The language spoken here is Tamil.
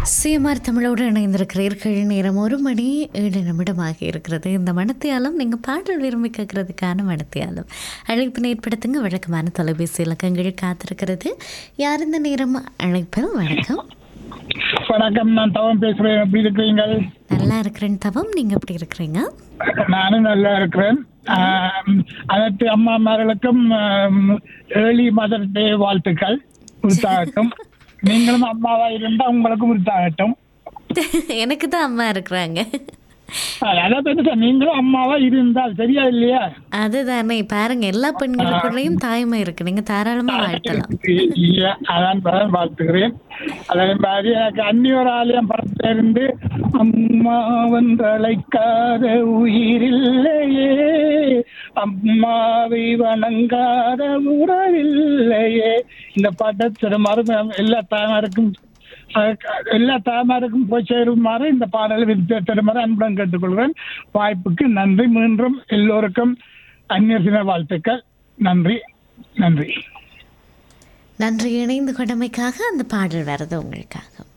சிஎம்ஆர் தமிழோடு இணைந்திருக்கிறீர்கள் நேரம் ஒரு மணி ஏழு நிமிடமாக இருக்கிறது இந்த மனத்தியாலும் நீங்கள் பாடல் விரும்பி கேட்கறதுக்கான மனத்தியாலும் அழைப்பினை ஏற்படுத்துங்க வழக்கமான தொலைபேசி இலக்கங்கள் காத்திருக்கிறது யார் இந்த நேரம் அழைப்பில் வணக்கம் வணக்கம் நான் தவம் பேசுறேன் எப்படி இருக்கிறீங்க நல்லா இருக்கிறேன் தவம் நீங்கள் எப்படி இருக்கிறீங்க நானும் நல்லா இருக்கிறேன் ஆம், அனைத்து அம்மாமார்களுக்கும் ஏர்லி மதர் டே வாழ்த்துக்கள் உற்சாகட்டும் நீங்களும் அம்மாவா இருந்தா உங்களுக்கும் உற்சாகட்டும் எனக்கு தான் அம்மா இருக்கிறாங்க அதான் பெருசா நீங்களும் அம்மாவா இருந்தால் சரியா இல்லையா அதுதானே பாருங்க எல்லா பெண்களுக்குள்ளேயும் தாய்மை இருக்கு நீங்க தாராளமா வாழ்த்தலாம் இல்ல, அதான் நான் வாழ்த்துக்கிறேன் அதே மாதிரி எனக்கு அந்நியோர் ஆலயம் படத்துல இருந்து அம்மா வந்தழைக்காத உயிரில்லையே அம்மாவை வணங்காத உறவில்லையே இந்த பாட்டை சில மறுபடியும் எல்லா தாய்மாருக்கும் அஹ், எல்லா தாய்மாருக்கும் போய் சேருமாறு இந்த பாடலை விருத்தி தருமாறு அன்புடன் கேட்டுக்கொள்கிறேன் வாய்ப்புக்கு நன்றி மீண்டும் எல்லோருக்கும் அந்நியர் தின வாழ்த்துக்கள் நன்றி நன்றி நன்றி இணைந்து கொண்டமைக்காக அந்த பாடல் வரது உங்களுக்காக